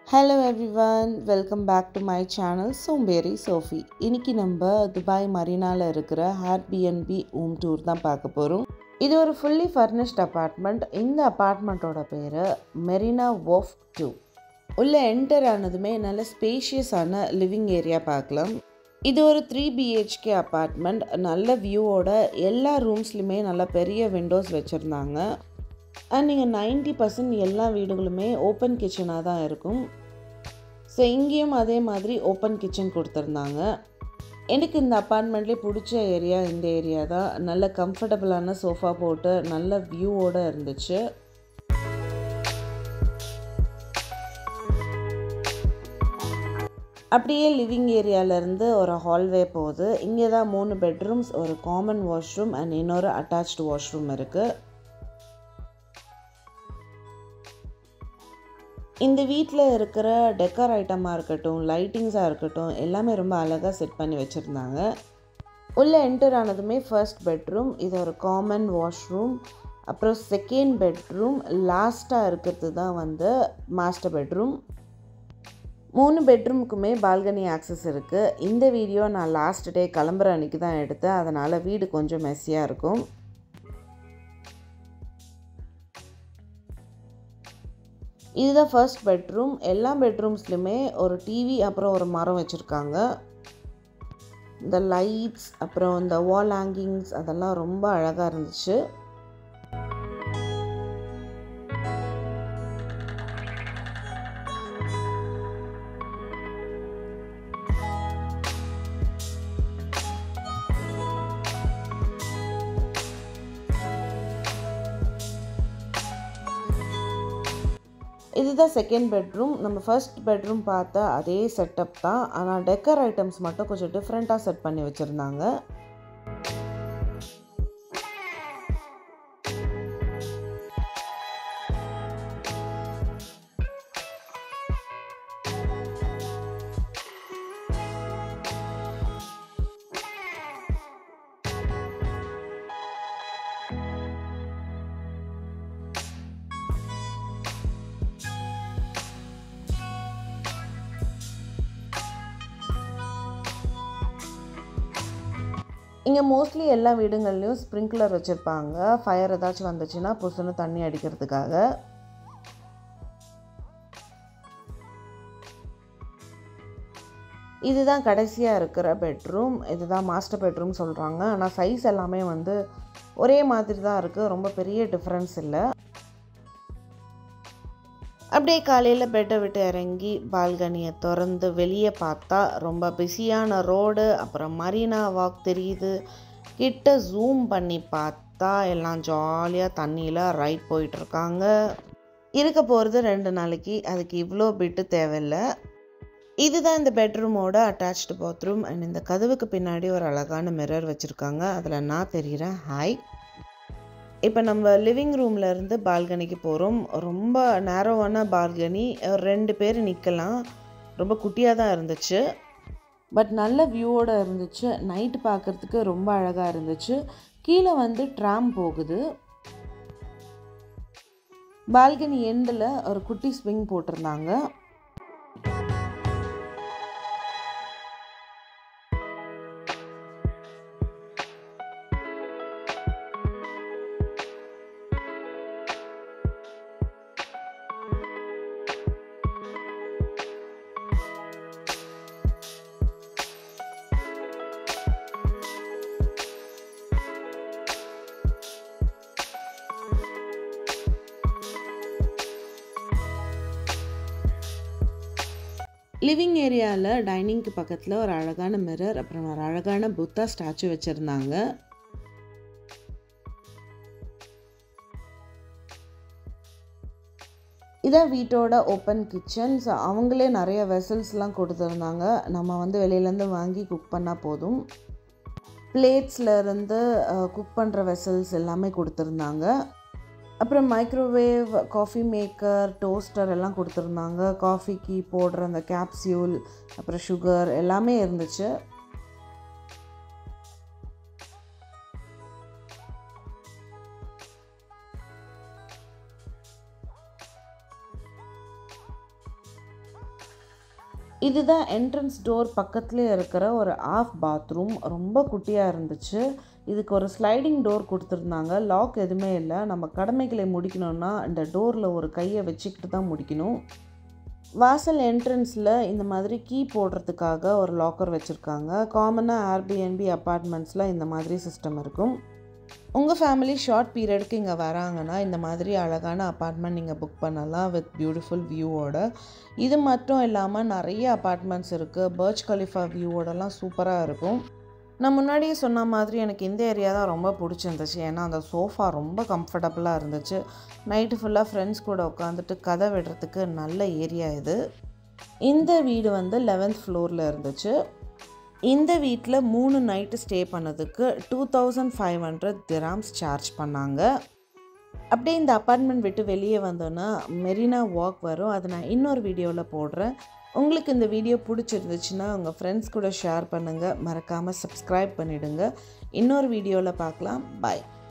hello everyone welcome back to my channel சோம்பேறி Sophie இன்னைக்கு நம்ம துபாய் மரீனாவில் இருக்கிற ஹேர்பிஎன்பி ஹோம் டூர் தான் பார்க்க போகிறோம் இது ஒரு ஃபுல்லி ஃபர்னிஷ்ட் அப்பார்ட்மெண்ட் இந்த அப்பார்ட்மெண்ட்டோட பேர் மெரினா வோஃப் டூ உள்ளே என்டர் ஆனதுமே நல்ல ஸ்பேஷியஸான லிவிங் ஏரியா பார்க்கலாம் இது ஒரு த்ரீ பிஹெச்கே அப்பார்ட்மெண்ட் நல்ல வியூவோட எல்லா ரூம்ஸ்லையுமே நல்ல பெரிய விண்டோஸ் வச்சுருந்தாங்க அண்ட் நீங்கள் நைன்டி பர்சன்ட் எல்லா வீடுகளுமே ஓப்பன் கிச்சனாக தான் இருக்கும் ஸோ இங்கேயும் அதே மாதிரி ஓப்பன் கிச்சன் கொடுத்துருந்தாங்க எனக்கு இந்த அப்பார்ட்மெண்ட்லேயே பிடிச்ச ஏரியா இந்த ஏரியா தான் நல்ல கம்ஃபர்டபுளான சோஃபா போட்டு நல்ல வியூவோடு இருந்துச்சு அப்படியே லிவிங் ஏரியாவிலேருந்து ஒரு ஹால்வே போகுது இங்கே தான் மூணு பெட்ரூம்ஸ் ஒரு காமன் வாஷ்ரூம் அண்ட் இன்னொரு அட்டாச்டு வாஷ்ரூம் இருக்குது இந்த வீட்டில் இருக்கிற டெக்கர் ஐட்டமாக இருக்கட்டும் லைட்டிங்ஸாக இருக்கட்டும் எல்லாமே ரொம்ப அழகாக செட் பண்ணி வச்சுருந்தாங்க உள்ளே என்டர் ஆனதுமே ஃபர்ஸ்ட் பெட்ரூம் இது ஒரு காமன் வாஷ்ரூம் அப்புறம் செகண்ட் பெட்ரூம் லாஸ்ட்டாக இருக்கிறது தான் வந்து மாஸ்டர் பெட்ரூம் மூணு பெட்ரூமுக்குமே பால்கனி ஆக்சஸ் இருக்குது இந்த வீடியோ நான் லாஸ்ட் டே கிளம்புற அன்றைக்கி தான் எடுத்தேன் அதனால் வீடு கொஞ்சம் மெஸ்ஸியாக இருக்கும் இதுதான் ஃபர்ஸ்ட் பெட்ரூம் எல்லா பெட்ரூம்ஸ்லையுமே ஒரு டிவி அப்புறம் ஒரு மரம் வச்சுருக்காங்க இந்த லைட்ஸ் அப்புறம் இந்த வால் ஹேங்கிங்ஸ் அதெல்லாம் ரொம்ப அழகாக இருந்துச்சு இதுதான் செகண்ட் பெட்ரூம் நம்ம ஃபர்ஸ்ட் பெட்ரூம் பார்த்த அதே செட்டப் தான் ஆனால் டெக்கர் ஐட்டம்ஸ் மட்டும் கொஞ்சம் டிஃப்ரெண்ட்டாக செட் பண்ணி வச்சுருந்தாங்க இங்கே மோஸ்ட்லி எல்லா வீடுங்கள்லேயும் ஸ்ப்ரிங்க்லர் வச்சுருப்பாங்க ஃபயர் ஏதாச்சும் வந்துச்சுன்னா புசுன்னு தண்ணி அடிக்கிறதுக்காக இதுதான் கடைசியாக இருக்கிற பெட்ரூம் இதுதான் மாஸ்டர் பெட்ரூம் சொல்கிறாங்க ஆனால் சைஸ் எல்லாமே வந்து ஒரே மாதிரி தான் இருக்குது ரொம்ப பெரிய டிஃப்ரென்ஸ் இல்லை அப்படியே காலையில் பெட்டை விட்டு இறங்கி பால்கனியை திறந்து வெளியே பார்த்தா ரொம்ப பிஸியான ரோடு அப்புறம் மரீனா வாக் தெரியுது கிட்ட ஜூம் பண்ணி பார்த்தா எல்லாம் ஜாலியாக தண்ணியில் ரைட் போயிட்டுருக்காங்க இருக்க போகிறது ரெண்டு நாளைக்கு அதுக்கு இவ்வளோ பிட்டு தேவையில்லை இதுதான் இந்த பெட்ரூமோட அட்டாச்டு பாத்ரூம் அண்ட் இந்த கதவுக்கு பின்னாடி ஒரு அழகான மிரர் வச்சுருக்காங்க அதில் நான் தெரிகிறேன் ஹாய் இப்போ நம்ம லிவிங் ரூமில் இருந்து பால்கனிக்கு போகிறோம் ரொம்ப நேரோவான பால்கனி ரெண்டு பேர் நிற்கலாம் ரொம்ப குட்டியாக தான் இருந்துச்சு பட் நல்ல வியூவோடு இருந்துச்சு நைட்டு பார்க்குறதுக்கு ரொம்ப அழகாக இருந்துச்சு கீழே வந்து ட்ராம் போகுது பால்கனி எண்டில் ஒரு குட்டி ஸ்விங் போட்டிருந்தாங்க லிவிங் ஏரியாவில் டைனிங்க்கு பக்கத்தில் ஒரு அழகான மிரர் அப்புறம் ஒரு அழகான புத்தா ஸ்டாச்சு வச்சுருந்தாங்க இதான் வீட்டோட ஓப்பன் கிச்சன்ஸ் அவங்களே நிறைய வெசல்ஸ்லாம் கொடுத்துருந்தாங்க நம்ம வந்து வெளியிலேருந்து வாங்கி குக் பண்ணால் போதும் பிளேட்ஸில் இருந்து குக் பண்ணுற வெசல்ஸ் எல்லாமே கொடுத்துருந்தாங்க அப்புறம் மைக்ரோவேவ் காஃபி மேக்கர் டோஸ்டர் எல்லாம் கொடுத்துருந்தாங்க காஃபிக்கு போடுற அந்த கேப்சியூல் அப்புறம் சுகர் எல்லாமே இருந்துச்சு இதுதான் என்ட்ரன்ஸ் டோர் பக்கத்துலேயே இருக்கிற ஒரு ஆஃப் பாத்ரூம் ரொம்ப குட்டியாக இருந்துச்சு இதுக்கு ஒரு ஸ்லைடிங் டோர் கொடுத்துருந்தாங்க லாக் எதுவுமே இல்லை நம்ம கடமைகளை முடிக்கணும்னா இந்த டோரில் ஒரு கையை வச்சுக்கிட்டு தான் முடிக்கணும் வாசல் என்ட்ரன்ஸில் இந்த மாதிரி கீ போடுறதுக்காக ஒரு லாக்கர் வச்சுருக்காங்க காமனாக ஏர்பிஎன்பி அப்பார்ட்மெண்ட்ஸில் இந்த மாதிரி சிஸ்டம் இருக்கும் உங்கள் ஃபேமிலி ஷார்ட் பீரியடுக்கு இங்கே வராங்கன்னா இந்த மாதிரி அழகான அப்பார்ட்மெண்ட் நீங்கள் புக் பண்ணலாம் வித் பியூட்டிஃபுல் வியூவோட இது மட்டும் இல்லாமல் நிறைய அப்பார்ட்மெண்ட்ஸ் இருக்குது பர்ச் கலிஃபா வியூவோடலாம் சூப்பராக இருக்கும் நான் முன்னாடியே சொன்ன மாதிரி எனக்கு இந்த ஏரியா தான் ரொம்ப பிடிச்சிருந்துச்சு ஏன்னா அந்த சோஃபா ரொம்ப கம்ஃபர்டபுளாக இருந்துச்சு நைட்டு ஃபுல்லாக ஃப்ரெண்ட்ஸ் கூட உட்காந்துட்டு கதை விடுறதுக்கு நல்ல ஏரியா இது இந்த வீடு வந்து லெவன்த் ஃப்ளோரில் இருந்துச்சு இந்த வீட்டில் மூணு நைட்டு ஸ்டே பண்ணதுக்கு two thousand five hundred dirhams charge பண்ணாங்க அப்படியே இந்த அப்பார்ட்மெண்ட் விட்டு வெளியே வந்தோன்னா மெரினா வாக் வரும் அதை நான் இன்னொரு வீடியோவில் போடுறேன் உங்களுக்கு இந்த வீடியோ பிடிச்சிருந்துச்சுன்னா உங்கள் ஃப்ரெண்ட்ஸ் கூட ஷேர் பண்ணுங்கள் மறக்காமல் சப்ஸ்கிரைப் பண்ணிவிடுங்க இன்னொரு வீடியோவில் பார்க்கலாம் பாய்